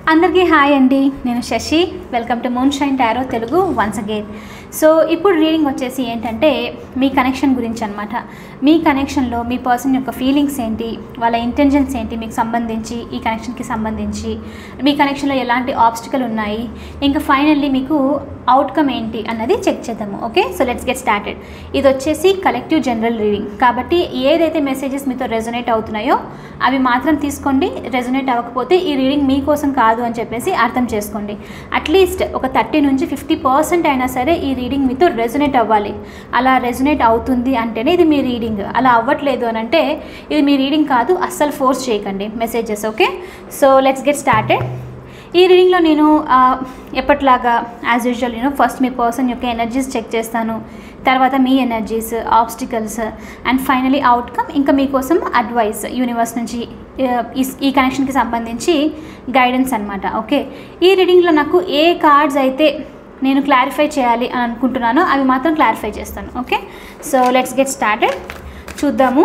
అందరికీ హాయ్ అండి నేను Sashi welcome to moon shine tarot Telugu once again so ఇప్పుడు రీడింగ్ వచ్చేసి ఏంటంటే మీ కనెక్షన్ గురించి అనమాట మీ కనెక్షన్లో మీ పర్సన్ యొక్క ఫీలింగ్స్ ఏంటి వాళ్ళ ఇంటెన్షన్స్ ఏంటి మీకు సంబంధించి ఈ కనెక్షన్కి సంబంధించి మీ కనెక్షన్లో ఎలాంటి ఆబ్స్టికల్ ఉన్నాయి ఇంకా ఫైనల్లీ మీకు అవుట్కమ్ ఏంటి అన్నది చెక్ చేద్దాము okay so let's get started ఇది వచ్చేసి కలెక్టివ్ జనరల్ రీడింగ్ కాబట్టి ఏదైతే మెసేజెస్ మీతో రెజొనేట్ అవుతున్నాయో అవి మాత్రం తీసుకోండి రెజొనేట్ అవ్వకపోతే ఈ రీడింగ్ మీకోసం కాదు అని చెప్పేసి అర్థం చేసుకోండి అట్లీస్ట్ ఒక థర్టీ నుంచి ఫిఫ్టీ పర్సెంట్ అయినా సరే ఈ రీడింగ్ మీతో రెజొనేట్ అవ్వాలి అలా రెజొనేట్ అవుతుంది అంటేనే ఇది మీ రీడింగ్ అలా అవ్వట్లేదు అని అంటే ఇది మీ రీడింగ్ కాదు అస్సలు ఫోర్స్ చేయకండి messages okay so let's get started ఈ రీడింగ్లో నేను ఆ, ఎప్పటిలాగా యాజ్ యూజువల్ నేను ఫస్ట్ మీ పర్సన్ యొక్క ఎనర్జీస్ చెక్ చేస్తాను తర్వాత మీ energies obstacles and finally outcome ఇంకా మీకోసం అడ్వైస్ యూనివర్స్ నుంచి ఆ, ఈ- ఈ కనెక్షన్కి సంబంధించి గైడెన్స్ అనమాట ఓకే ఈ రీడింగ్లో నాకు ఏ కార్డ్స్ అయితే నేను క్లారిఫై చేయాలి అని అనుకుంటున్నానో అవి మాత్రం క్లారిఫై చేస్తాను okay so let's get started చూద్దాము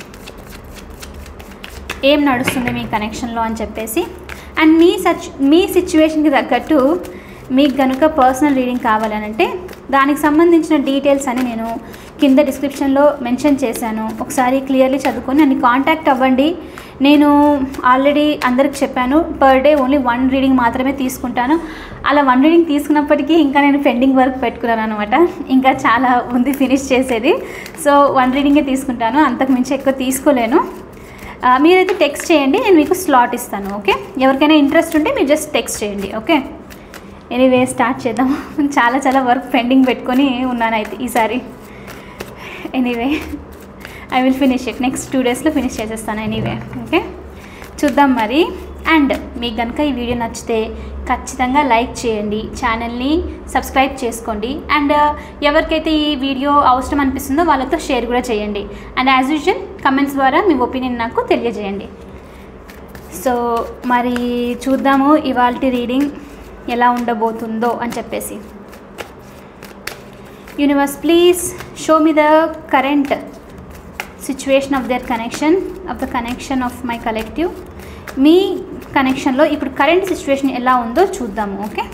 ఏం నడుస్తుంది మీ కనెక్షన్లో అని చెప్పేసి అండ్ మీ సచ్ మీ సిచ్యువేషన్కి తగ్గట్టు మీకు కనుక పర్సనల్ రీడింగ్ కావాలనంటే దానికి సంబంధించిన డీటెయిల్స్ అని నేను కింద డిస్క్రిప్షన్లో మెన్షన్ చేశాను ఒకసారి క్లియర్లీ చదువుకొని నన్ను కాంటాక్ట్ అవ్వండి నేను ఆల్రెడీ అందరికి చెప్పాను per day only one reading మాత్రమే తీసుకుంటాను అలా వన్ రీడింగ్ తీసుకున్నప్పటికీ ఇంకా నేను పెండింగ్ వర్క్ పెట్టుకున్నాను అనమాట ఇంకా చాలా ఉంది ఫినిష్ చేసేది సో వన్ రీడింగే తీసుకుంటాను అంతకు మించి ఎక్కువ తీసుకోలేను ఆ, మీరైతే టెక్స్ట్ చేయండి నేను మీకు స్లాట్ ఇస్తాను ఓకే ఎవరికైనా ఇంట్రెస్ట్ ఉంటే మీరు జస్ట్ టెక్స్ట్ చేయండి ఓకే ఎనీవే స్టార్ట్ చేద్దాం చాలా చాలా వర్క్ పెండింగ్ పెట్టుకొని ఉన్నాను అయితే ఈసారి anyway I will finish it next two డేస్లో ఫినిష్ చేసేస్తాను ఎనీవే ఓకే చూద్దాం మరి అండ్ మీకు కనుక ఈ వీడియో నచ్చితే ఖచ్చితంగా లైక్ చేయండి ఛానల్ని సబ్స్క్రైబ్ చేసుకోండి అండ్ ఎవరికైతే ఈ వీడియో అవసరం అనిపిస్తుందో వాళ్ళతో షేర్ కూడా చేయండి అండ్ యాజ్ యూజువల్ కమెంట్స్ ద్వారా మీ ఒపీనియన్ నాకు తెలియజేయండి సో మరి చూద్దాము ఇవాళ రీడింగ్ ఎలా ఉండబోతుందో అని చెప్పేసి universe please show me the current situation of their connection of the connection of my collective మీ కనెక్షన్లో ఇప్పుడు కరెంట్ సిచ్యువేషన్ ఎలా ఉందో చూద్దాము ఓకే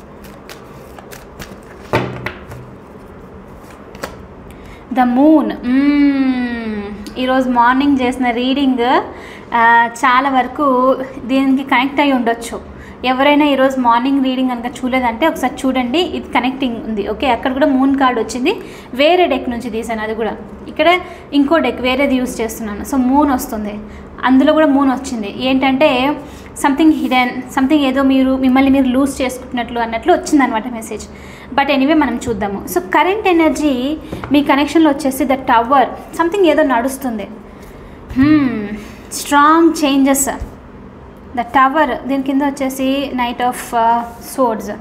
ద మూన్ ఈరోజు మార్నింగ్ చేసిన రీడింగ్ చాలా వరకు దీనికి కనెక్ట్ అయి ఉండొచ్చు ఎవరైనా ఈరోజు మార్నింగ్ రీడింగ్ కనుక చూడలేదంటే ఒకసారి చూడండి ఇది కనెక్టింగ్ ఉంది ఓకే అక్కడ కూడా మూన్ కార్డ్ వచ్చింది వేరే డెక్ నుంచి తీసాను అది కూడా ఇక్కడ ఇంకో డెక్ వేరేది యూస్ చేస్తున్నాను సో మూన్ వస్తుంది అందులో కూడా మూన్ వచ్చింది ఏంటంటే సంథింగ్ హిడెన్ సంథింగ్ ఏదో మీరు మిమ్మల్ని మీరు లూజ్ చేసుకుంటున్నట్లు అన్నట్లు వచ్చిందనమాట మెసేజ్ బట్ ఎనీవే మనం చూద్దాము సో కరెంట్ ఎనర్జీ మీ కనెక్షన్లో వచ్చేసి ద టవర్ సంథింగ్ ఏదో నడుస్తుంది స్ట్రాంగ్ చేంజెస్ ద టవర్ దీని కింద వచ్చేసి నైట్ ఆఫ్ సోడ్స్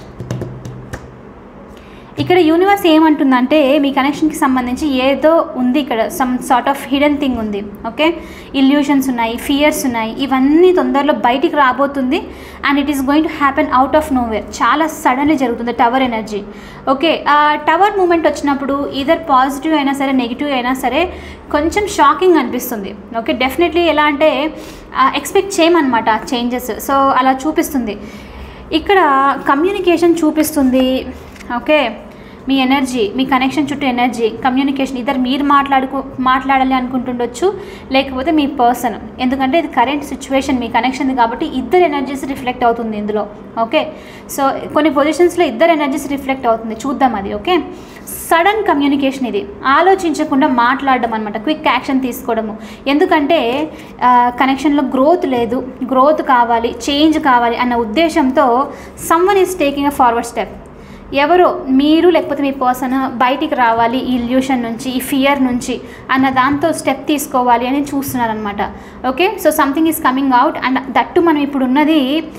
ఇక్కడ యూనివర్స్ ఏమంటుందంటే మీ కనెక్షన్కి సంబంధించి ఏదో ఉంది ఇక్కడ some sort of hidden thing ఉంది ఓకే ఇల్యూషన్స్ ఉన్నాయి ఫియర్స్ ఉన్నాయి ఇవన్నీ తొందరలో బయటికి రాబోతుంది and it is going to happen out of nowhere చాలా సడన్లీ జరుగుతుంది టవర్ ఎనర్జీ ఓకే ఆ టవర్ మూమెంట్ వచ్చినప్పుడు ఈధర్ పాజిటివ్ అయినా సరే నెగిటివ్ అయినా సరే కొంచెం షాకింగ్ అనిపిస్తుంది ఓకే డెఫినెట్లీ ఎలా అంటే ఎక్స్పెక్ట్ చేయమన్నమాట ఆ చేంజెస్ సో అలా చూపిస్తుంది ఇక్కడ కమ్యూనికేషన్ చూపిస్తుంది ఓకే మీ ఎనర్జీ మీ కనెక్షన్ చుట్టూ ఎనర్జీ కమ్యూనికేషన్ ఇద్దరు మీరు మాట్లాడుకో మాట్లాడాలి అనుకుంటుండొచ్చు లేకపోతే మీ పర్సన్ ఎందుకంటే ఇది కరెంట్ సిచ్యువేషన్ మీ కనెక్షన్ కాబట్టి ఇద్దరు ఎనర్జీస్ రిఫ్లెక్ట్ అవుతుంది ఇందులో ఓకే సో కొన్ని పొజిషన్స్లో ఇద్దరు ఎనర్జీస్ రిఫ్లెక్ట్ అవుతుంది చూద్దాం అది ఓకే సడన్ కమ్యూనికేషన్ ఇది ఆలోచించకుండా మాట్లాడడం అనమాట క్విక్ యాక్షన్ తీసుకోవడము ఎందుకంటే కనెక్షన్లో గ్రోత్ లేదు గ్రోత్ కావాలి చేంజ్ కావాలి అన్న ఉద్దేశంతో someone is taking a forward step ఎవరో మీరు లేకపోతే మీ పర్సన్ బయటికి రావాలి ఈ ఇల్యూషన్ నుంచి ఈ ఫియర్ నుంచి అన్న దాంతో స్టెప్ తీసుకోవాలి అని చూస్తున్నారనమాట okay so something is coming out and that మనం ఇప్పుడు ఉన్నది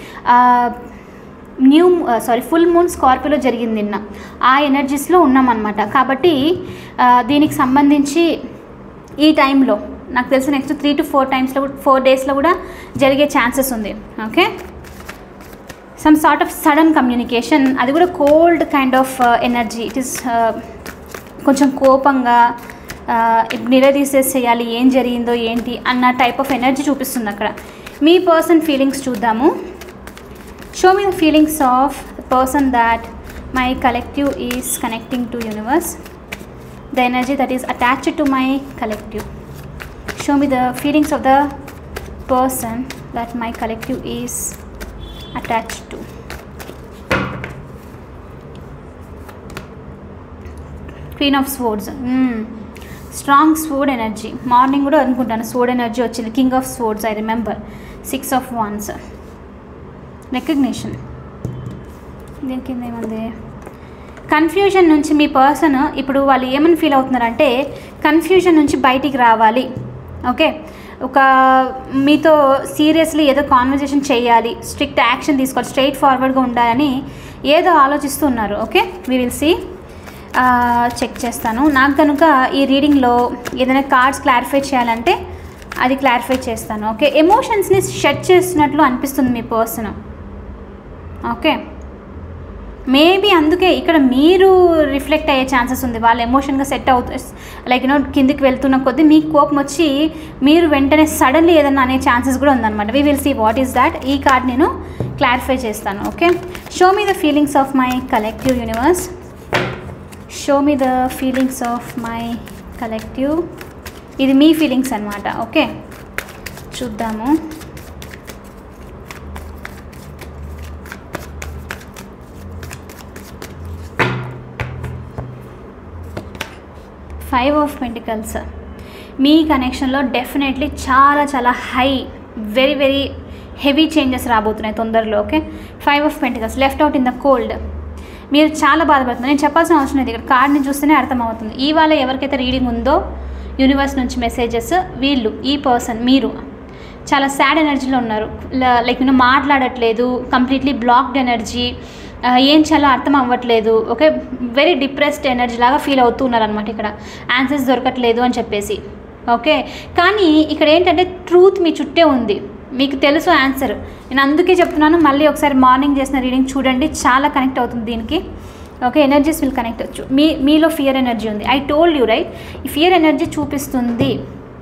న్యూ సారీ ఫుల్ మూన్ స్కార్పియోలో జరిగింది నిన్న ఆ ఎనర్జీస్లో ఉన్నామన్నమాట కాబట్టి ఆ, దీనికి సంబంధించి ఈ టైంలో నాకు తెలిసి నెక్స్ట్ త్రీ టు ఫోర్ టైమ్స్లో ఫోర్ డేస్లో కూడా జరిగే ఛాన్సెస్ ఉంది okay some sort of sudden communication అది కూడా cold kind of energy it is కొంచెం కోపంగా నిలదీసేసేయాలి ఏం జరిగిందో ఏంటి అన్న టైప్ ఆఫ్ ఎనర్జీ చూపిస్తుంది అక్కడ మీ పర్సన్ ఫీలింగ్స్ చూద్దాము show me the feelings of the person that my collective is connecting to universe the energy that is attached to my collective show me the feelings of the person that my collective is attached to queen of swords strong sword energy morning కూడా అనుకుంటాను sword energy వచ్చింది king of swords I remember six of wands recognition దీని కింద ఏముంది confusion నుంచి మీ person ఇప్పుడు వాళ్ళు ఏమని ఫీల్ అవుతున్నారంటే కన్ఫ్యూజన్ నుంచి బయటికి రావాలి ఓకే ఒక మీతో సీరియస్లీ ఏదో కాన్వర్జేషన్ చేయాలి స్ట్రిక్ట్ యాక్షన్ తీసుకోవాలి స్ట్రైట్ ఫార్వర్డ్గా ఉండాలని ఏదో ఆలోచిస్తున్నారు okay we will see check చేస్తాను నాకు కనుక ఈ రీడింగ్లో ఏదైనా కార్డ్స్ క్లారిఫై చేయాలంటే అది క్లారిఫై చేస్తాను ఓకే ఎమోషన్స్ని షెడ్ చేస్తున్నట్లు అనిపిస్తుంది మీ పర్సన్ ఓకే మేబీ అందుకే ఇక్కడ మీరు రిఫ్లెక్ట్ అయ్యే ఛాన్సెస్ ఉంది వాళ్ళు ఎమోషన్గా సెట్ అవుతు లైక్ యూనో కిందికి వెళ్తున్న కొద్దీ మీకు కోపం వచ్చి మీరు వెంటనే సడన్లీ ఏదన్నా అనే ఛాన్సెస్ కూడా ఉందన్నమాట we will see what is that ఈ కార్డ్ నేను క్లారిఫై చేస్తాను okay show me the feelings of my collective universe show me the feelings of my collective ఇది మీ ఫీలింగ్స్ అనమాట ఓకే చూద్దాము ఫైవ్ ఆఫ్ పెంటికల్స్ మీ కనెక్షన్లో డెఫినెట్లీ చాలా చాలా high very very heavy changes రాబోతున్నాయి తొందరలో okay five of pentacles left out in the cold మీరు చాలా బాధపడుతున్నారు నేను చెప్పాల్సిన అవసరం లేదు ఇక్కడ కార్డ్ని చూస్తేనే అర్థమవుతుంది ఇవాళ ఎవరికైతే రీడింగ్ ఉందో యూనివర్స్ నుంచి మెసేజెస్ వీళ్ళు ఈ పర్సన్ మీరు చాలా సాడ్ ఎనర్జీలో ఉన్నారు లైక్ నేను మాట్లాడట్లేదు కంప్లీట్లీ బ్లాక్డ్ ఎనర్జీ ఏం చేయాలో అర్థం అవ్వట్లేదు ఓకే వెరీ డిప్రెస్డ్ ఎనర్జీ లాగా ఫీల్ అవుతూ ఉన్నారనమాట ఇక్కడ ఆన్సర్స్ దొరకట్లేదు అని చెప్పేసి ఓకే కానీ ఇక్కడ ఏంటంటే ట్రూత్ మీ చుట్టే ఉంది మీకు తెలుసు ఆన్సర్ నేను అందుకే చెప్తున్నాను మళ్ళీ ఒకసారి మార్నింగ్ చేసిన రీడింగ్ చూడండి చాలా కనెక్ట్ అవుతుంది దీనికి ఓకే ఎనర్జీస్ విల్ కనెక్ట్ వచ్చు మీ మీలో ఫియర్ ఎనర్జీ ఉంది ఐ టోల్డ్ యూ రైట్ ఈ ఫియర్ ఎనర్జీ చూపిస్తుంది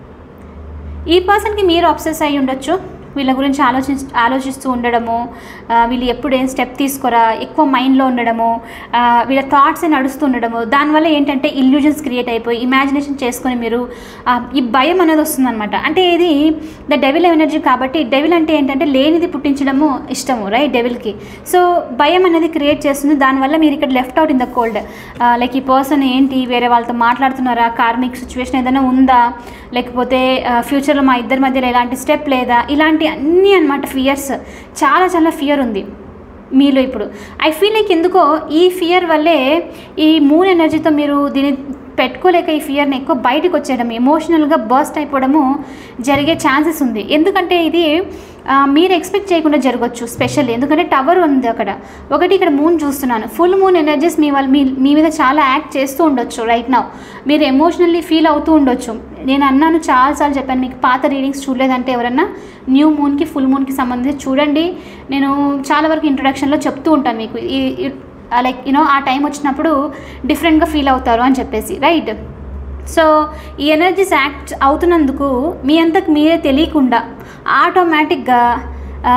ఈ పర్సన్కి మీరు అబ్సెస్ అయి ఉండొచ్చు వీళ్ళ గురించి ఆలోచి ఆలోచిస్తూ ఉండడము ఆ, వీళ్ళు ఎప్పుడు ఏం స్టెప్ తీసుకోరా ఎక్కువ మైండ్లో ఉండడము ఆ, వీళ్ళ థాట్సే నడుస్తూ ఉండడము దానివల్ల ఏంటంటే ఇల్యూజన్స్ క్రియేట్ అయిపోయి ఇమాజినేషన్ చేసుకొని మీరు ఆ, ఈ భయం అనేది వస్తుందన్నమాట అంటే ఇది ద డెవిల్ ఎనర్జీ కాబట్టి డెవిల్ అంటే ఏంటంటే లేనిది పుట్టించడము ఇష్టము రైట్ డెవిల్కి సో భయం అనేది క్రియేట్ చేస్తుంది దానివల్ల మీరు ఇక్కడ left out in the cold like ఈ పర్సన్ ఏంటి వేరే వాళ్ళతో మాట్లాడుతున్నారా కార్మిక్ సిచ్యువేషన్ ఏదైనా ఉందా లేకపోతే ఫ్యూచర్లో మా ఇద్దరి మధ్యలో ఎలాంటి స్టెప్ లేదా ఇలాంటి అన్నీ అనమాట ఫియర్స్ చాలా చాలా ఫియర్ ఉంది మీలో ఇప్పుడు ఐ ఫీల్ లైక్ ఎందుకో ఈ ఫియర్ వల్లే ఈ మూన్ ఎనర్జీతో మీరు దీన్ని పెట్టుకోలేక ఈ ఫియర్ని ఎక్కువ బయటకు వచ్చేయడం ఎమోషనల్గా బర్స్ట్ అయిపోవడము జరిగే ఛాన్సెస్ ఉంది ఎందుకంటే ఇది ఆ, మీరు ఎక్స్పెక్ట్ చేయకుండా జరగవచ్చు స్పెషల్ ఎందుకంటే టవర్ ఉంది అక్కడ ఒకటి ఇక్కడ మూన్ చూస్తున్నాను ఫుల్ మూన్ ఎనర్జీస్ మీ వాళ్ళు మీ మీ మీద చాలా యాక్ట్ చేస్తూ ఉండొచ్చు రైట్ నౌ మీరు ఎమోషనల్లీ ఫీల్ అవుతూ ఉండొచ్చు నేను అన్నాను చాలాసార్లు చెప్పాను మీకు పాత రీడింగ్స్ చూడలేదంటే ఎవరన్నా న్యూ మూన్కి ఫుల్ మూన్కి సంబంధించి చూడండి నేను చాలా వరకు ఇంట్రొడక్షన్లో చెప్తూ ఉంటాను మీకు ఈ లైక్ యూనో ఆ టైం వచ్చినప్పుడు డిఫరెంట్గా ఫీల్ అవుతారు అని చెప్పేసి రైట్ సో ఈ ఎనర్జీస్ యాక్ట్ అవుతున్నందుకు మీ అంతకు మీరే తెలియకుండా ఆటోమేటిక్గా ఆ,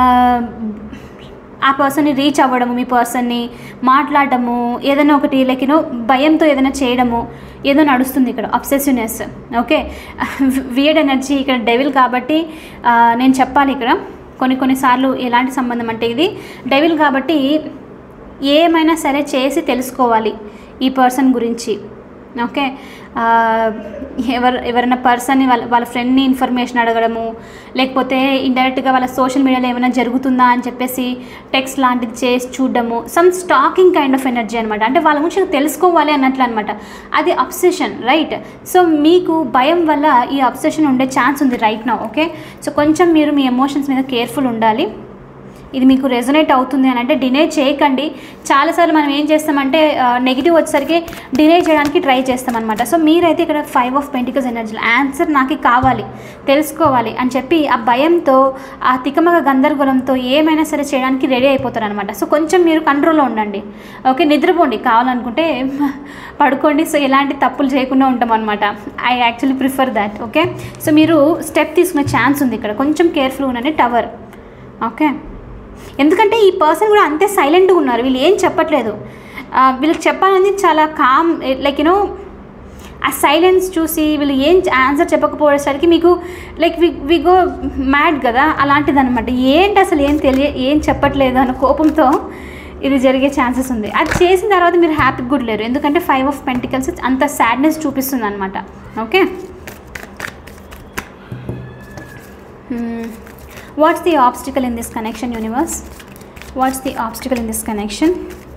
ఆ పర్సన్ని రీచ్ అవ్వడము మీ పర్సన్ని మాట్లాడడము ఏదైనా ఒకటి లైక్ యూనో భయంతో ఏదైనా చేయడము ఏదో నడుస్తుంది ఇక్కడ అబ్సెసివ్నెస్ ఓకే వియర్డ్ ఎనర్జీ ఇక్కడ డెవిల్ కాబట్టి ఆ, నేను చెప్పాలి ఇక్కడ కొన్ని కొన్నిసార్లు ఎలాంటి సంబంధం అంటే ఇది డెవిల్ కాబట్టి ఏమైనా సరే చేసి తెలుసుకోవాలి ఈ పర్సన్ గురించి ఓకే ఆ, ఎవరు ఎవరైనా పర్సన్ని వాళ్ళ వాళ్ళ ఫ్రెండ్ని ఇన్ఫర్మేషన్ అడగడము లేకపోతే ఇండైరెక్ట్గా వాళ్ళ సోషల్ మీడియాలో ఏమైనా జరుగుతుందా అని చెప్పేసి టెక్స్ట్ లాంటిది చేసి చూడడము some stalking kind of energy అనమాట అంటే వాళ్ళ గురించి తెలుసుకోవాలి అన్నట్లు అనమాట అది అబ్సెషన్ రైట్ సో మీకు భయం వల్ల ఈ అబ్సెషన్ ఉండే ఛాన్స్ ఉంది రైట్ నా ఓకే సో కొంచెం మీరు మీ ఎమోషన్స్ మీద కేర్ఫుల్ ఉండాలి ఇది మీకు రెజొనేట్ అవుతుంది అని అంటే డినే చేయకండి చాలాసార్లు మనం ఏం చేస్తామంటే నెగిటివ్ వచ్చేసరికి డినే చేయడానికి ట్రై చేస్తామన్నమాట సో మీరైతే ఇక్కడ five of pentacles energy answer నాకు కావాలి తెలుసుకోవాలి అని చెప్పి ఆ భయంతో ఆ తికమక గందరగోళంతో ఏమైనా సరే చేయడానికి రెడీ అయిపోతారు అనమాట సో కొంచెం మీరు కంట్రోల్లో ఉండండి ఓకే నిద్రపోండి కావాలనుకుంటే పడుకోండి సో ఎలాంటి తప్పులు చేయకుండా ఉంటాం అనమాట I actually prefer that okay so మీరు స్టెప్ తీసుకునే ఛాన్స్ ఉంది ఇక్కడ కొంచెం కేర్ఫుల్గా ఉండండి టవర్ ఓకే ఎందుకంటే ఈ పర్సన్ కూడా అంతే సైలెంట్గా ఉన్నారు వీళ్ళు ఏం చెప్పట్లేదు ఆ, వీళ్ళకి చెప్పాలని చాలా కామ్ లైక్ యూనో ఆ సైలెన్స్ చూసి వీళ్ళు ఏం ఆన్సర్ చెప్పకపోయేసరికి మీకు like we we go mad కదా అలాంటిది అనమాట ఏంటి అసలు ఏం తెలియ ఏం చెప్పట్లేదు అన్న కోపంతో ఇది జరిగే ఛాన్సెస్ ఉంది అది చేసిన తర్వాత మీరు హ్యాపీ కూడా లేరు ఎందుకంటే ఫైవ్ ఆఫ్ పెంటికల్స్ అంత సాడ్నెస్ చూపిస్తుంది అనమాట okay what's the obstacle in this connection universe what's the obstacle in this connection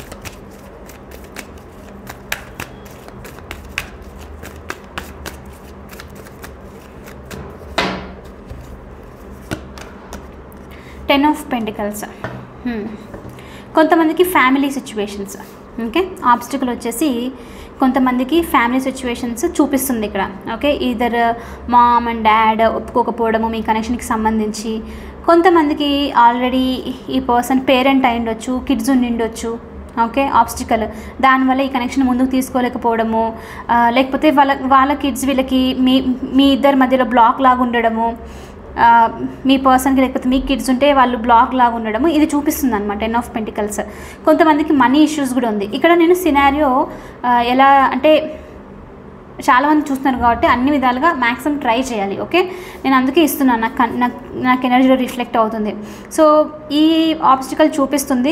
ten of pentacles కొంతమందికి ఫ్యామిలీ సిచ్యువేషన్స్ ఓకే ఆబ్స్టికల్ వచ్చేసి కొంతమందికి ఫ్యామిలీ సిచ్యువేషన్స్ చూపిస్తుంది ఇక్కడ ఓకే ఇద్దరు మామ్ అండ్ డాడ్ ఒప్పుకోకపోవడము మీ కనెక్షన్కి సంబంధించి కొంతమందికి ఆల్రెడీ ఈ పర్సన్ పేరెంట్ అయి ఉండొచ్చు కిడ్స్ ఉండి ఉండొచ్చు ఓకే ఆబ్స్టికల్ దానివల్ల ఈ కనెక్షన్ ముందుకు తీసుకోలేకపోవడము ఆ, లేకపోతే వాళ్ళ వాళ్ళ కిడ్స్ వీళ్ళకి మీ మీ ఇద్దరి మధ్యలో బ్లాక్ లాగా ఉండడము ఆ, మీ పర్సన్కి లేకపోతే మీ కిడ్స్ ఉంటే వాళ్ళు బ్లాక్ లాగా ఉండడము ఇది చూపిస్తుంది అనమాట టెన్ ఆఫ్ పెంటికల్స్ కొంతమందికి మనీ ఇష్యూస్ కూడా ఉంది ఇక్కడ నేను సినారియో ఎలా అంటే చాలామంది చూస్తున్నారు కాబట్టి అన్ని విధాలుగా మ్యాక్సిమం ట్రై చేయాలి ఓకే నేను అందుకే ఇస్తున్నాను నాకు కన్- నాకు నాకు ఎనర్జీలో రిఫ్లెక్ట్ అవుతుంది సో ఈ ఆబ్స్టికల్ చూపిస్తుంది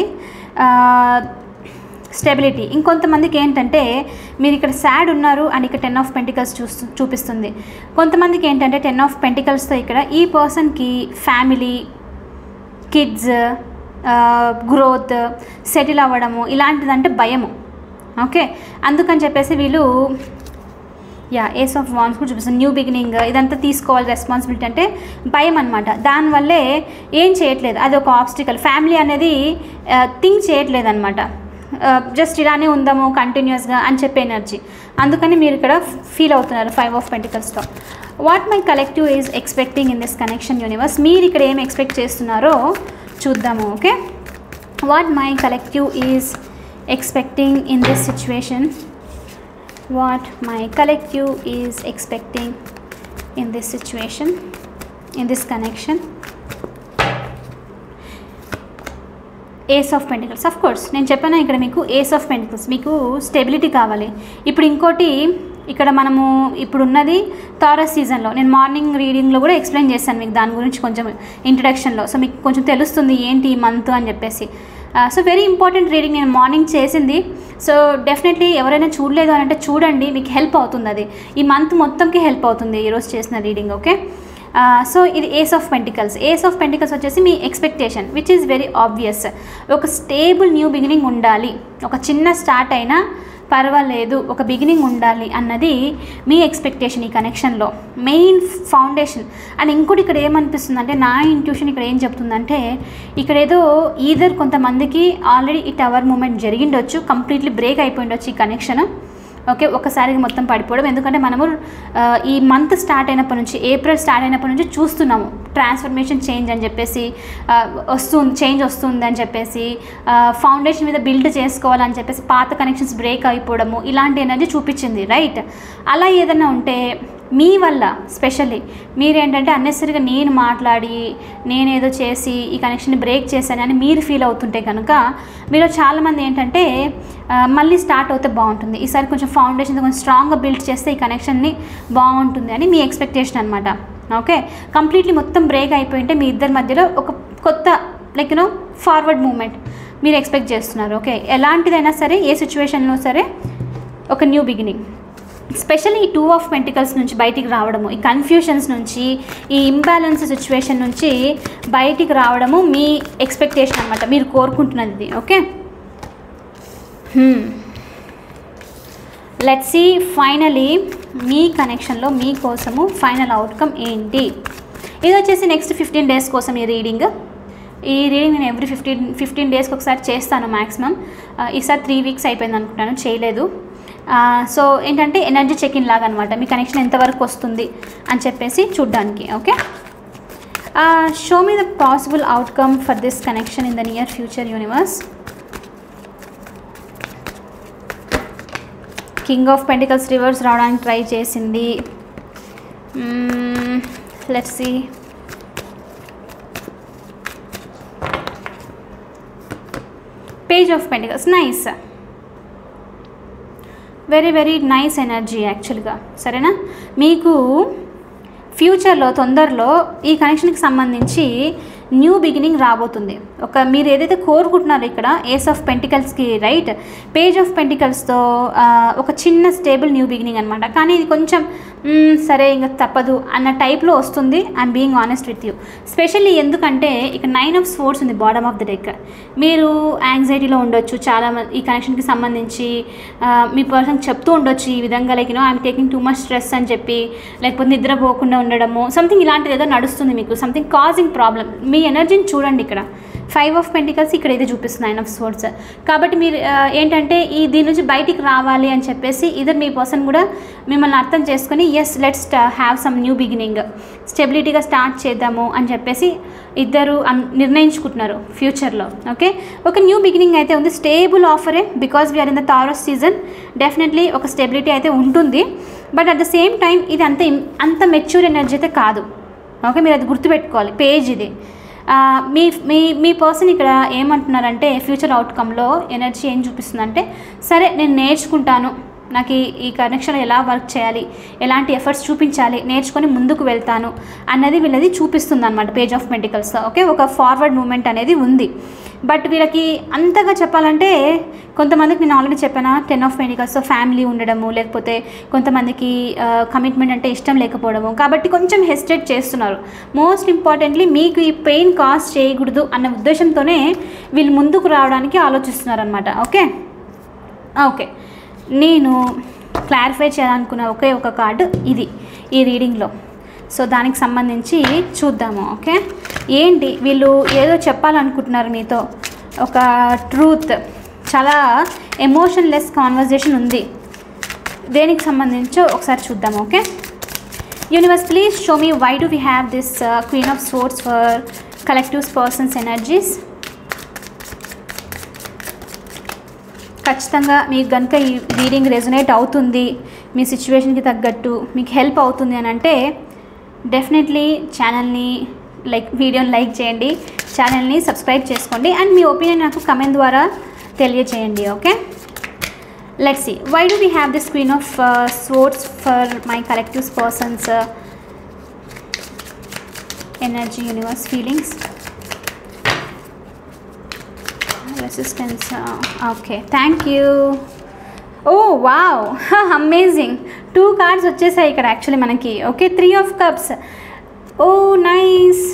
స్టెబిలిటీ ఇంకొంతమందికి ఏంటంటే మీరు ఇక్కడ సాడ్ ఉన్నారు అండ్ ఇక్కడ టెన్ ఆఫ్ పెంటికల్స్ చూస్తూ చూపిస్తుంది కొంతమందికి ఏంటంటే టెన్ ఆఫ్ పెంటికల్స్తో ఇక్కడ ఈ పర్సన్కి ఫ్యామిలీ కిడ్స్ గ్రోత్ సెటిల్ అవ్వడము ఇలాంటిదంటే భయము ఓకే అందుకని చెప్పేసి వీళ్ళు యా ఏస్ ఆఫ్ వాన్స్ కూడా చూపిస్తుంది న్యూ బిగినింగ్ ఇదంతా తీసుకోవాలి రెస్పాన్సిబిలిటీ అంటే భయం అనమాట దానివల్లే ఏం చేయట్లేదు అది ఒక ఆబ్స్టికల్ ఫ్యామిలీ అనేది థింక్ చేయట్లేదు అనమాట జస్ట్ ఇలానే ఉందాము కంటిన్యూస్గా అని చెప్పే ఎనర్జీ అందుకని మీరు ఇక్కడ ఫీల్ అవుతున్నారు ఫైవ్ ఆఫ్ పెంటికల్స్తో what my collective is expecting in this connection universe మీరు ఇక్కడ ఏం ఎక్స్పెక్ట్ చేస్తున్నారో చూద్దాము okay what my collective is expecting in this situation what my collective is expecting in this situation in this connection ace of pentacles of course నేను చెప్పాను ఇక్కడ మీకు ace of pentacles మీకు స్టెబిలిటీ కావాలి ఇప్పుడు ఇంకోటి ఇక్కడ మనము ఇప్పుడు ఉన్నది థారస్ సీజన్లో నేను మార్నింగ్ రీడింగ్లో కూడా ఎక్స్ప్లెయిన్ చేశాను మీకు దాని గురించి కొంచెం ఇంట్రడక్షన్లో సో మీకు కొంచెం తెలుస్తుంది ఏంటి ఈ మంత్ అని చెప్పేసి సో వెరీ ఇంపార్టెంట్ రీడింగ్ నేను మార్నింగ్ చేసింది సో డెఫినెట్లీ ఎవరైనా చూడలేదు అని అంటే చూడండి మీకు హెల్ప్ అవుతుంది అది ఈ మంత్ మొత్తంకి హెల్ప్ అవుతుంది ఈరోజు చేసిన రీడింగ్ ఓకే సో ఇది ace of pentacles ace of pentacles వచ్చేసి మీ expectation which is very obvious ఒక స్టేబుల్ న్యూ బిగినింగ్ ఉండాలి ఒక చిన్న స్టార్ట్ అయినా పర్వాలేదు ఒక బిగినింగ్ ఉండాలి అన్నది మీ ఎక్స్పెక్టేషన్ ఈ కనెక్షన్లో మెయిన్ ఫౌండేషన్ అండ్ ఇంకోటి ఇక్కడ ఏమనిపిస్తుంది అంటే నా ఇంట్యూషన్ ఇక్కడ ఏం చెప్తుందంటే ఇక్కడ ఏదో ఈధర్ కొంతమందికి ఆల్రెడీ ఈ టవర్ మూమెంట్ జరిగిండొచ్చు కంప్లీట్లీ బ్రేక్ అయిపోయిండొచ్చు ఈ కనెక్షన్ ఓకే ఒకసారికి మొత్తం పడిపోవడం ఎందుకంటే మనము ఆ, ఈ మంత్ స్టార్ట్ అయినప్పటి నుంచి ఏప్రిల్ స్టార్ట్ అయినప్పటి నుంచి చూస్తున్నాము ట్రాన్స్ఫర్మేషన్ చేంజ్ అని చెప్పేసి ఆ, వస్తుంది చేంజ్ వస్తుంది అని చెప్పేసి ఫౌండేషన్ మీద బిల్డ్ చేసుకోవాలని చెప్పేసి పాత కనెక్షన్స్ బ్రేక్ అయిపోవడము ఇలాంటి ఎనర్జీ చూపించింది రైట్ అలా ఏదైనా ఉంటే మీ వల్ల స్పెషల్లీ మీరేంటంటే అన్నెసరిగా నేను మాట్లాడి నేనేదో చేసి ఈ కనెక్షన్ని బ్రేక్ చేశానని మీరు ఫీల్ అవుతుంటే కనుక మీలో చాలామంది ఏంటంటే ఆ, మళ్ళీ స్టార్ట్ అవుతే బాగుంటుంది ఈసారి కొంచెం ఫౌండేషన్ కొంచెం స్ట్రాంగ్గా బిల్డ్ చేస్తే ఈ కనెక్షన్ని బాగుంటుంది అని మీ ఎక్స్పెక్టేషన్ అనమాట ఓకే కంప్లీట్లీ మొత్తం బ్రేక్ అయిపోయింటే మీ ఇద్దరి మధ్యలో ఒక కొత్త లైక్ యూనో ఫార్వర్డ్ మూమెంట్ మీరు ఎక్స్పెక్ట్ చేస్తున్నారు ఓకే ఎలాంటిదైనా సరే ఏ సిచ్యువేషన్లో సరే ఒక న్యూ బిగినింగ్ స్పెషల్లీ ఈ టూ ఆఫ్ పెంటికల్స్ నుంచి బయటికి రావడము ఈ కన్ఫ్యూషన్స్ నుంచి ఈ ఇంబ్యాలెన్స్ సిచ్యువేషన్ నుంచి బయటికి రావడము మీ ఎక్స్పెక్టేషన్ అనమాట మీరు కోరుకుంటున్నది ఇది ఓకే లెట్స్ సి ఫైనలీ మీ కనెక్షన్లో మీకోసము ఫైనల్ అవుట్కమ్ ఏంటి ఇది వచ్చేసి నెక్స్ట్ ఫిఫ్టీన్ డేస్ కోసం ఈ రీడింగ్ ఈ రీడింగ్ నేను ఎవ్రీ ఫిఫ్టీన్ ఫిఫ్టీన్ డేస్కి ఒకసారి చేస్తాను మ్యాక్సిమం ఈసారి త్రీ వీక్స్ అయిపోయింది అనుకుంటాను చేయలేదు సో ఏంటంటే ఎనర్జీ చెక్ ఇన్ లాగా అనమాట మీ కనెక్షన్ ఎంతవరకు వస్తుంది అని చెప్పేసి చూడ్డానికి okay show me the possible outcome for this connection in the near future universe king of pentacles reverse రావడానికి ట్రై చేసింది let's see page of pentacles nice very very nice energy యాక్చువల్గా సరేనా మీకు ఫ్యూచర్లో తొందరలో ఈ కనెక్షన్కి సంబంధించి న్యూ బిగినింగ్ రాబోతుంది ఒక మీరు ఏదైతే కోరుకుంటున్నారో ఇక్కడ ఏస్ ఆఫ్ పెంటికల్స్కి రైట్ పేజ్ ఆఫ్ పెంటికల్స్తో ఒక చిన్న స్టేబుల్ న్యూ బిగినింగ్ అనమాట కానీ ఇది కొంచెం "మ్మ్, సరే ఇంకా తప్పదు అన్న టైప్లో వస్తుంది I'm being honest with you specially ఎందుకంటే ఇక నైన్ ఆఫ్ స్పోర్ట్స్ ఉంది బాటమ్ ఆఫ్ ద డెక్ మీరు యాంగ్జైటీలో ఉండొచ్చు చాలా మంది ఈ కనెక్షన్కి సంబంధించి ఆ, మీ పర్సన్ చెప్తూ ఉండొచ్చు ఈ విధంగా like you know I'm taking too much stress అని చెప్పి లేకపోతే నిద్రపోకుండా ఉండడము సంథింగ్ ఇలాంటిది ఏదో నడుస్తుంది మీకు సంథింగ్ కాజింగ్ ప్రాబ్లం మీ ఎనర్జీని చూడండి ఇక్కడ ఫైవ్ ఆఫ్ పెంటికల్స్ ఇక్కడ ఇది చూపిస్తుంది నైన్ ఆఫ్ స్పోర్ట్స్ కాబట్టి మీరు ఆ, ఏంటంటే ఈ దీని నుంచి బయటికి రావాలి అని చెప్పేసి ఇద్దరు మీ పర్సన్ కూడా మిమ్మల్ని అర్థం చేసుకొని yes let's have some new beginning స్టెబిలిటీగా స్టార్ట్ చేద్దాము అని చెప్పేసి ఇద్దరు అన్- నిర్ణయించుకుంటున్నారు ఫ్యూచర్లో ఓకే ఒక న్యూ బిగినింగ్ అయితే ఉంది స్టేబుల్ ఆఫరే because we're in the Taurus season definitely ఒక స్టెబిలిటీ అయితే ఉంటుంది but at the same time ఇది అంత ఇం- అంత మెచ్యూర్ ఎనర్జీ అయితే కాదు ఓకే మీరు అది గుర్తుపెట్టుకోవాలి పేజ్ ఇది ఆ, మీ మీ మీ పర్సన్ ఇక్కడ ఏమంటున్నారంటే ఫ్యూచర్ అవుట్కమ్లో ఎనర్జీ ఏం చూపిస్తుందంటే సరే నేను నేర్చుకుంటాను నాకు ఈ ఈ కనెక్షన్ ఎలా వర్క్ చేయాలి ఎలాంటి ఎఫర్ట్స్ చూపించాలి నేర్చుకొని ముందుకు వెళ్తాను అన్నది వీళ్ళది చూపిస్తుంది అనమాట పేజ్ ఆఫ్ మెడికల్స్లో ఓకే ఒక ఫార్వర్డ్ మూమెంట్ అనేది ఉంది బట్ వీళ్ళకి అంతగా చెప్పాలంటే కొంతమందికి నేను ఆల్రెడీ చెప్పాను టెన్ ఆఫ్ మెడికల్స్తో ఫ్యామిలీ ఉండడము లేకపోతే కొంతమందికి కమిట్మెంట్ అంటే ఇష్టం లేకపోవడము కాబట్టి కొంచెం హెసిటేట్ చేస్తున్నారు మోస్ట్ ఇంపార్టెంట్లీ మీకు ఈ పెయిన్ కాజ్ చేయకూడదు అన్న ఉద్దేశంతోనే వీళ్ళు ముందుకు రావడానికి ఆలోచిస్తున్నారు అనమాట ఓకే ఓకే నేను క్లారిఫై చేయాలనుకున్న ఒకే ఒక కార్డు ఇది ఈ రీడింగ్లో సో దానికి సంబంధించి చూద్దాము ఓకే ఏంటి వీళ్ళు ఏదో చెప్పాలనుకుంటున్నారు మీతో ఒక ట్రూత్ చాలా ఎమోషన్లెస్ కాన్వర్జేషన్ ఉంది దేనికి సంబంధించో ఒకసారి చూద్దాం okay universe please show me why do we have this queen of swords for collectives persons energies ఖచ్చితంగా మీకు కనుక ఈ రీడింగ్ రెజొనేట్ అవుతుంది మీ సిచ్యువేషన్కి తగ్గట్టు మీకు హెల్ప్ అవుతుంది అని అంటే డెఫినెట్లీ ఛానల్ని లైక్ వీడియోని లైక్ చేయండి ఛానల్ని సబ్స్క్రైబ్ చేసుకోండి అండ్ మీ ఒపీనియన్ నాకు కమెంట్ ద్వారా తెలియజేయండి okay let's see why do we have this queen of swords for my collectives persons energy universe feelings resistance okay thank you oh wow amazing two cards వచ్చేసాయి ఇక్కడ actually మనకి okay three of cups oh nice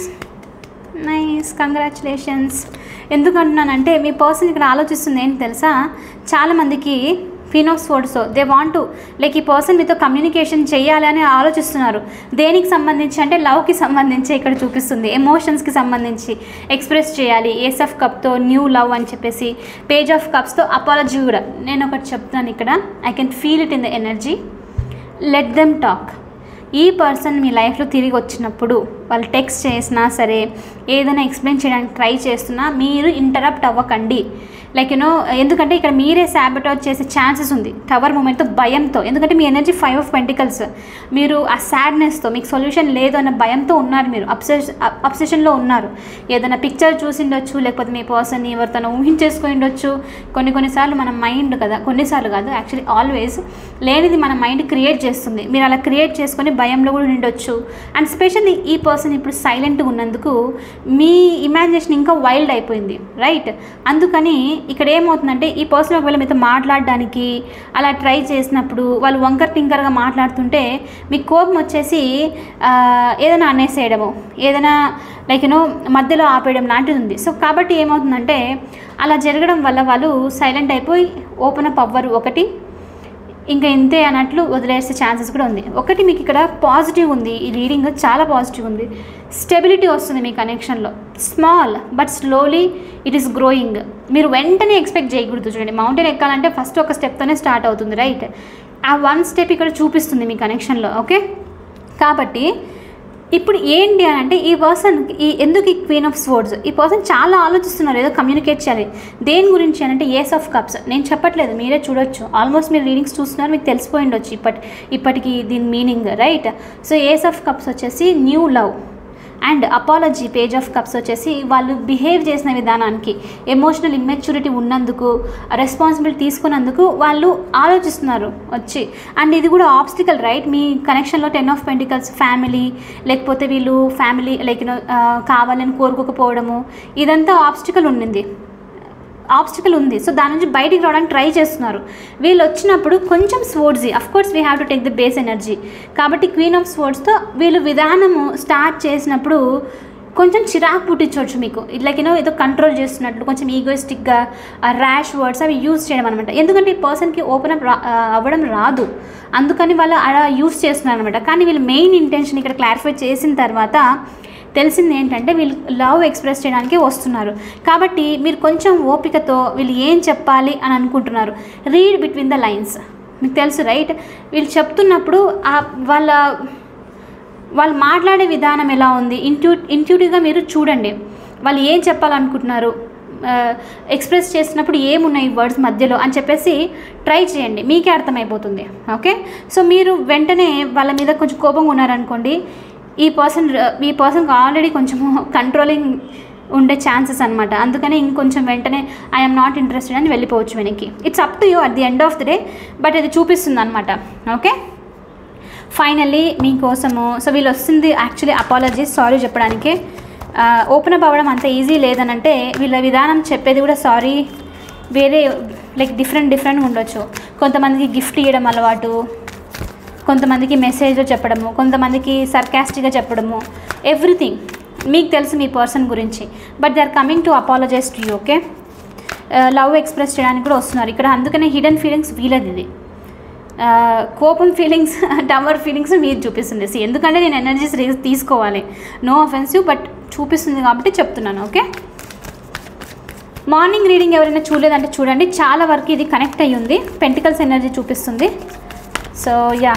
nice congratulations ఎందుకు అంటున్నానంటే మీ person ఇక్కడ ఆలోచిస్తుంది ఏంటి తెలుసా చాలామందికి queen of swords they want to like ఈ పర్సన్ మీతో కమ్యూనికేషన్ చేయాలి అని ఆలోచిస్తున్నారు దేనికి సంబంధించి అంటే లవ్కి సంబంధించి ఇక్కడ చూపిస్తుంది ఎమోషన్స్కి సంబంధించి ఎక్స్ప్రెస్ చేయాలి ఏస్ ఆఫ్ కప్తో న్యూ లవ్ అని చెప్పేసి పేజ్ ఆఫ్ కప్స్తో అపాలజీ కూడా నేను ఒకటి చెప్తాను ఇక్కడ I can feel it in the energy let them talk ఈ పర్సన్ మీ లైఫ్లో తిరిగి వచ్చినప్పుడు వాళ్ళు టెక్స్ట్ చేసినా సరే ఏదైనా ఎక్స్ప్లెయిన్ చేయడానికి ట్రై చేస్తున్నా మీరు ఇంటరప్ట్ అవ్వకండి లైక్ యూనో ఎందుకంటే ఇక్కడ మీరే శాబిటాజ్ చేసే ఛాన్సెస్ ఉంది టవర్ మూమెంట్తో భయంతో ఎందుకంటే మీ ఎనర్జీ ఫైవ్ ఆఫ్ పెంటికల్స్ మీరు ఆ సాడ్నెస్తో మీకు సొల్యూషన్ లేదు అన్న భయంతో ఉన్నారు మీరు అప్సెస్ అప్సెషన్లో ఉన్నారు ఏదైనా పిక్చర్ చూసిండొచ్చు లేకపోతే మీ పర్సన్ ఎవరితోనో ఊహించేసుకొని ఉండొచ్చు కొన్ని కొన్నిసార్లు మన మైండ్ కదా కొన్నిసార్లు కాదు యాక్చువల్లీ ఆల్వేస్ లేనిది మన మైండ్ క్రియేట్ చేస్తుంది మీరు అలా క్రియేట్ చేసుకొని భయంలో కూడా ఉండొచ్చు అండ్ స్పెషల్లీ ఈ పర్సన్ ఇప్పుడు సైలెంట్గా ఉన్నందుకు మీ ఇమాజినేషన్ ఇంకా వైల్డ్ అయిపోయింది రైట్ అందుకని ఇక్కడ ఏమవుతుందంటే ఈ పర్సన్ ఒకవేళ మీతో మాట్లాడడానికి అలా ట్రై చేసినప్పుడు వాళ్ళు వంకర్ టింకర్గా మాట్లాడుతుంటే మీకు కోపం వచ్చేసి ఆ, ఏదైనా అనేసేయడము ఏదైనా లైక్ యూనో మధ్యలో ఆపేయడం లాంటిది ఉంది సో కాబట్టి ఏమవుతుందంటే అలా జరగడం వల్ల వాళ్ళు సైలెంట్ అయిపోయి ఓపెన్ అప్ అవ్వరు ఒకటి ఇంకా ఇంతే అన్నట్లు వదిలేసే ఛాన్సెస్ కూడా ఉంది ఒకటి మీకు ఇక్కడ పాజిటివ్ ఉంది ఈ రీడింగ్ చాలా పాజిటివ్ ఉంది స్టెబిలిటీ వస్తుంది మీ కనెక్షన్లో small but slowly it is growing మీరు వెంటనే ఎక్స్పెక్ట్ చేయకూడదు చూడండి మౌంటైన్ ఎక్కాలంటే ఫస్ట్ ఒక స్టెప్తోనే స్టార్ట్ అవుతుంది రైట్ ఆ వన్ స్టెప్ ఇక్కడ చూపిస్తుంది మీ కనెక్షన్లో ఓకే కాబట్టి ఇప్పుడు ఏంటి అని అంటే ఈ పర్సన్ ఈ ఎందుకు ఈ క్వీన్ ఆఫ్ స్వర్డ్స్ ఈ పర్సన్ చాలా ఆలోచిస్తున్నారు ఏదో కమ్యూనికేట్ చేయాలి దేని గురించి అని అంటే ఏస్ ఆఫ్ కప్స్ నేను చెప్పట్లేదు మీరే చూడొచ్చు ఆల్మోస్ట్ మీరు రీడింగ్స్ చూస్తున్నారు మీకు తెలిసిపోయి ఉండొచ్చు ఇప్పటి ఇప్పటికి దీని meaning right so ace of cups వచ్చేసి new love and apology page of cups వచ్చేసి వాళ్ళు బిహేవ్ చేసిన విధానానికి ఎమోషనల్ ఇమ్మెచ్యూరిటీ ఉన్నందుకు రెస్పాన్సిబిలిటీ తీసుకున్నందుకు వాళ్ళు ఆలోచిస్తున్నారు వచ్చి అండ్ ఇది కూడా ఆబ్స్టికల్ రైట్ మీ కనెక్షన్లో టెన్ ఆఫ్ పెంటికల్స్ ఫ్యామిలీ లేకపోతే వీళ్ళు ఫ్యామిలీ లైక్ కావాలని కోరుకోకపోవడము ఇదంతా ఆబ్స్టికల్ ఉండింది ఆబ్స్టికల్ ఉంది సో దాని నుంచి బయటికి రావడానికి ట్రై చేస్తున్నారు వీళ్ళు వచ్చినప్పుడు కొంచెం sporty of course we have to take the base energy కాబట్టి క్వీన్ ఆఫ్ స్పోర్ట్స్తో వీళ్ళు విధానము స్టార్ట్ చేసినప్పుడు కొంచెం చిరాకు పుట్టించవచ్చు మీకు ఇట్లా యూనో ఏదో కంట్రోల్ చేస్తున్నట్లు కొంచెం ఈగోయిస్టిక్గా ర్యాష్ వర్డ్స్ అవి యూస్ చేయడం అనమాట ఎందుకంటే ఈ పర్సన్కి ఓపెన్ అప్ రా అవ్వడం రాదు అందుకని వాళ్ళు అలా యూస్ చేస్తున్నారు అనమాట కానీ వీళ్ళు మెయిన్ ఇంటెన్షన్ ఇక్కడ క్లారిఫై చేసిన తర్వాత తెలిసింది ఏంటంటే వీళ్ళు లవ్ ఎక్స్ప్రెస్ చేయడానికి వస్తున్నారు కాబట్టి మీరు కొంచెం ఓపికతో వీళ్ళు ఏం చెప్పాలి అని అనుకుంటున్నారు రీడ్ బిట్వీన్ ద లైన్స్ మీకు తెలుసు రైట్ వీళ్ళు చెప్తున్నప్పుడు ఆ వాళ్ళ వాళ్ళు మాట్లాడే విధానం ఎలా ఉంది ఇంట్యూ ఇంట్యూటివ్గా మీరు చూడండి వాళ్ళు ఏం చెప్పాలనుకుంటున్నారు ఎక్స్ప్రెస్ చేసినప్పుడు ఏమున్నాయి వర్డ్స్ మధ్యలో అని చెప్పేసి ట్రై చేయండి మీకే అర్థమైపోతుంది ఓకే సో మీరు వెంటనే వాళ్ళ మీద కొంచెం కోపంగా ఉన్నారనుకోండి ఈ పర్సన్ ఈ పర్సన్కి ఆల్రెడీ కొంచెం కంట్రోలింగ్ ఉండే ఛాన్సెస్ అనమాట అందుకని ఇంకొంచెం వెంటనే ఐఎమ్ నాట్ ఇంట్రెస్టెడ్ అని వెళ్ళిపోవచ్చు వెనక్కి it's up to you at the end of the day but ఇది చూపిస్తుంది అనమాట ఓకే ఫైనల్లీ మీకోసము సో వీళ్ళు వస్తుంది యాక్చువల్లీ అపాలజీస్ సారీ చెప్పడానికి ఓపెన్ అప్ అవ్వడం అంత ఈజీ లేదనంటే వీళ్ళ విధానం చెప్పేది కూడా సారీ వేరే లైక్ డిఫరెంట్ డిఫరెంట్గా ఉండొచ్చు కొంతమందికి గిఫ్ట్ ఇవ్వడం అలవాటు కొంతమందికి మెసేజ్లో చెప్పడము కొంతమందికి సర్కాస్టిక్గా చెప్పడము ఎవ్రీథింగ్ మీకు తెలుసు మీ పర్సన్ గురించి but they are coming to apologize to you okay love express చేయడానికి కూడా వస్తున్నారు ఇక్కడ అందుకనే హిడెన్ ఫీలింగ్స్ వీలది ఇది ఆ, కోపం ఫీలింగ్స్ టవర్ ఫీలింగ్స్ మీరు చూపిస్తుంది See, ఎందుకంటే నేను ఎనర్జీస్ తీసుకోవాలి నో అఫెన్సివ్ బట్ చూపిస్తుంది కాబట్టి చెప్తున్నాను ఓకే మార్నింగ్ రీడింగ్ ఎవరైనా చూడలేదంటే చూడండి చాలా వరకు ఇది కనెక్ట్ అయ్యి ఉంది పెంటికల్స్ ఎనర్జీ చూపిస్తుంది సో యా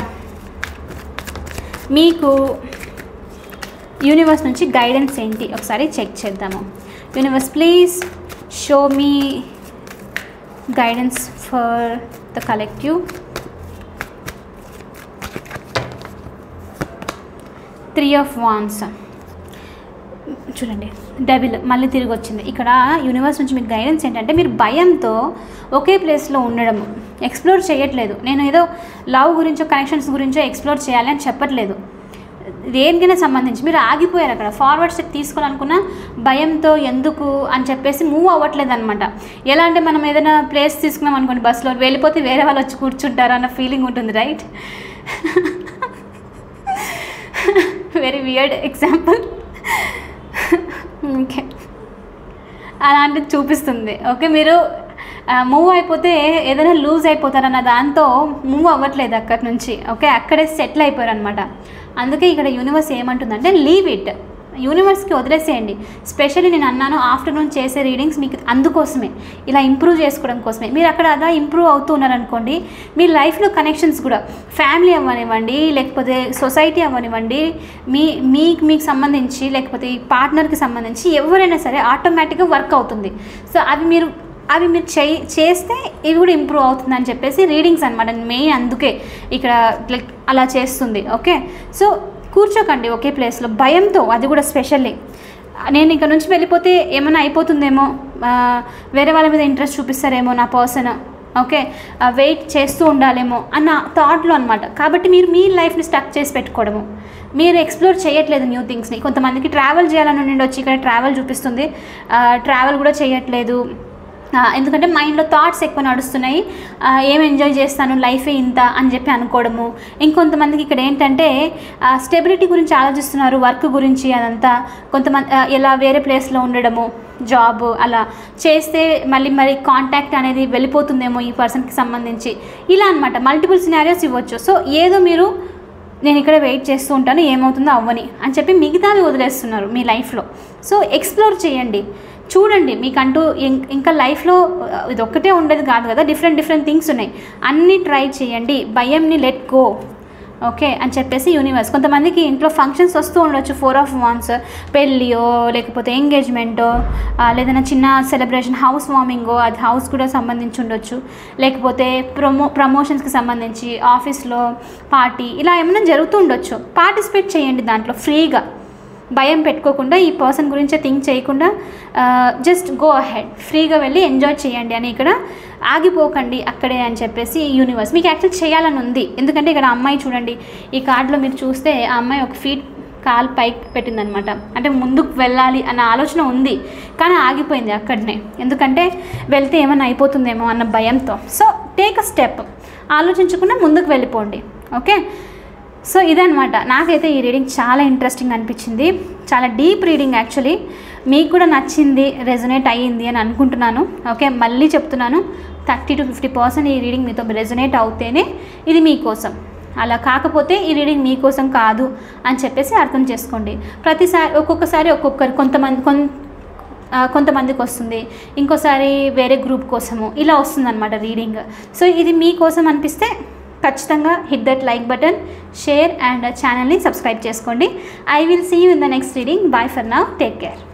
మీకు యూనివర్స్ నుంచి గైడెన్స్ ఏంటి ఒకసారి చెక్ చేద్దాము universe please show me guidance for the collective three of wands చూడండి డబిల్ మళ్ళీ తిరిగి వచ్చింది ఇక్కడ యూనివర్స్ నుంచి మీకు గైడెన్స్ ఏంటంటే మీరు భయంతో ఒకే ప్లేస్లో ఉండడం ఎక్స్ప్లోర్ చేయట్లేదు నేను ఏదో లవ్ గురించో కనెక్షన్స్ గురించో ఎక్స్ప్లోర్ చేయాలి అని చెప్పట్లేదు దేనికైనా సంబంధించి మీరు ఆగిపోయారు అక్కడ ఫార్వర్డ్ స్టెప్ తీసుకోవాలనుకున్న భయంతో ఎందుకు అని చెప్పేసి మూవ్ అవ్వట్లేదు అనమాట ఎలా అంటే మనం ఏదైనా ప్లేస్ తీసుకున్నాం అనుకోండి బస్సులో వెళ్ళిపోతే వేరే వాళ్ళు వచ్చి కూర్చుంటారు అన్న ఫీలింగ్ ఉంటుంది right very weird example okay అలాంటిది చూపిస్తుంది ఓకే మీరు మూవ్ అయిపోతే ఏదైనా లూజ్ అయిపోతారన్న దాంతో మూవ్ అవ్వట్లేదు అక్కడి నుంచి ఓకే అక్కడే సెటిల్ అయిపోయారు అనమాట అందుకే ఇక్కడ యూనివర్స్ ఏమంటుందంటే లీవ్ ఇట్ యూనివర్స్కి వదిలేసేయండి స్పెషల్లీ నేను అన్నాను ఆఫ్టర్నూన్ చేసే రీడింగ్స్ మీకు అందుకోసమే ఇలా ఇంప్రూవ్ చేసుకోవడం కోసమే మీరు అక్కడ అలా ఇంప్రూవ్ అవుతూ ఉన్నారనుకోండి మీ లైఫ్లో కనెక్షన్స్ కూడా ఫ్యామిలీ అవ్వనివ్వండి లేకపోతే సొసైటీ అవ్వనివ్వండి మీ మీకు మీకు సంబంధించి లేకపోతే ఈ పార్ట్నర్కి సంబంధించి ఎవరైనా సరే ఆటోమేటిక్గా వర్క్ అవుతుంది సో అవి మీరు అవి మీరు చేయి చేస్తే ఇవి కూడా ఇంప్రూవ్ అవుతుంది అని చెప్పేసి రీడింగ్స్ అనమాట మెయిన్ అందుకే ఇక్కడ లైక్ అలా చేస్తుంది ఓకే సో కూర్చోకండి ఒకే ప్లేస్లో భయంతో అది కూడా స్పెషల్లీ నేను ఇక్కడ నుంచి వెళ్ళిపోతే ఏమైనా అయిపోతుందేమో ఆ, వేరే వాళ్ళ మీద ఇంట్రెస్ట్ చూపిస్తారేమో నా పర్సన్ ఓకే వెయిట్ చేస్తూ ఉండాలేమో అన్న థాట్లో అనమాట కాబట్టి మీరు మీ లైఫ్ని స్టక్ చేసి పెట్టుకోవడము మీరు ఎక్స్ప్లోర్ చేయట్లేదు న్యూ థింగ్స్ని కొంతమందికి ట్రావెల్ చేయాలని ఉండి వచ్చి ఇక్కడ ట్రావెల్ చూపిస్తుంది ట్రావెల్ కూడా చేయట్లేదు ఆ, ఎందుకంటే మైండ్లో థాట్స్ ఎక్కువ నడుస్తున్నాయి ఆ, ఏం ఎంజాయ్ చేస్తాను లైఫే ఇంత అని చెప్పి అనుకోవడము ఇంకొంతమందికి ఇక్కడ ఏంటంటే స్టెబిలిటీ గురించి ఆలోచిస్తున్నారు వర్క్ గురించి అదంతా కొంతమంది ఆ, ఎలా వేరే ప్లేస్లో ఉండడము జాబ్ అలా చేస్తే మళ్ళీ మరి కాంటాక్ట్ అనేది వెళ్ళిపోతుందేమో ఈ పర్సన్కి సంబంధించి ఇలా అనమాట మల్టిపుల్ సినారియోస్ ఇవ్వచ్చు సో ఏదో మీరు నేను ఇక్కడ వెయిట్ చేస్తూ ఉంటాను ఏమవుతుందో అవ్వని అని చెప్పి మిగతావి వదిలేస్తున్నారు మీ లైఫ్లో సో ఎక్స్ప్లోర్ చేయండి చూడండి మీకంటూ ఇం- ఇంకా లైఫ్లో ఆ, ఇది ఒక్కటే ఉండేది కాదు కదా డిఫరెంట్ డిఫరెంట్ థింగ్స్ ఉన్నాయి అన్నీ ట్రై చేయండి భయంని లెట్ గో ఓకే అని చెప్పేసి యూనివర్స్ కొంతమందికి ఇంట్లో ఫంక్షన్స్ వస్తూ ఉండొచ్చు ఫోర్ ఆఫ్ వాన్స్ పెళ్ళియో లేకపోతే ఎంగేజ్మెంటో లేదన్నా చిన్న సెలబ్రేషన్ హౌస్ వార్మింగో అది హౌస్ కూడా సంబంధించి ఉండొచ్చు లేకపోతే ప్రమో ప్రమోషన్స్కి సంబంధించి ఆఫీస్లో పార్టీ ఇలా ఏమైనా జరుగుతూ ఉండొచ్చు పార్టిసిపేట్ చేయండి దాంట్లో ఫ్రీగా భయం పెట్టుకోకుండా ఈ పర్సన్ గురించే థింక్ చేయకుండా జస్ట్ గో అహెడ్ ఫ్రీగా వెళ్ళి ఎంజాయ్ చేయండి అని ఇక్కడ ఆగిపోకండి అక్కడే అని చెప్పేసి యూనివర్స్ మీకు యాక్చువల్ చేయాలని ఉంది ఎందుకంటే ఇక్కడ అమ్మాయి చూడండి ఈ కార్డులో మీరు చూస్తే ఆ అమ్మాయి ఒక ఫీట్ కాలు పైకి పెట్టిందనమాట అంటే ముందుకు వెళ్ళాలి అన్న ఆలోచన ఉంది కానీ ఆగిపోయింది అక్కడనే ఎందుకంటే వెళ్తే ఏమైనా అయిపోతుందేమో అన్న భయంతో సో టేక్ అ స్టెప్ ఆలోచించకుండా ముందుకు వెళ్ళిపోండి ఓకే సో ఇదనమాట నాకైతే ఈ రీడింగ్ చాలా ఇంట్రెస్టింగ్ అనిపించింది చాలా డీప్ రీడింగ్ యాక్చువల్లీ మీకు కూడా నచ్చింది రెజొనేట్ అయ్యింది అని అనుకుంటున్నాను ఓకే మళ్ళీ చెప్తున్నాను థర్టీ టు ఫిఫ్టీ పర్సెంట్ ఈ రీడింగ్ మీతో రెజొనేట్ అవుతేనే ఇది మీకోసం అలా కాకపోతే ఈ రీడింగ్ మీకోసం కాదు అని చెప్పేసి అర్థం చేసుకోండి ప్రతిసారి ఒక్కొక్కసారి ఒక్కొక్కరు కొంతమంది కొన్ ఆ, కొంతమందికి వస్తుంది ఇంకోసారి వేరే గ్రూప్ కోసము ఇలా వస్తుందన్నమాట రీడింగ్ సో ఇది మీకోసం అనిపిస్తే ఖచ్చితంగా hit that like button share and ఛానల్ని సబ్స్క్రైబ్ చేసుకోండి I will see you in the next reading bye for now take care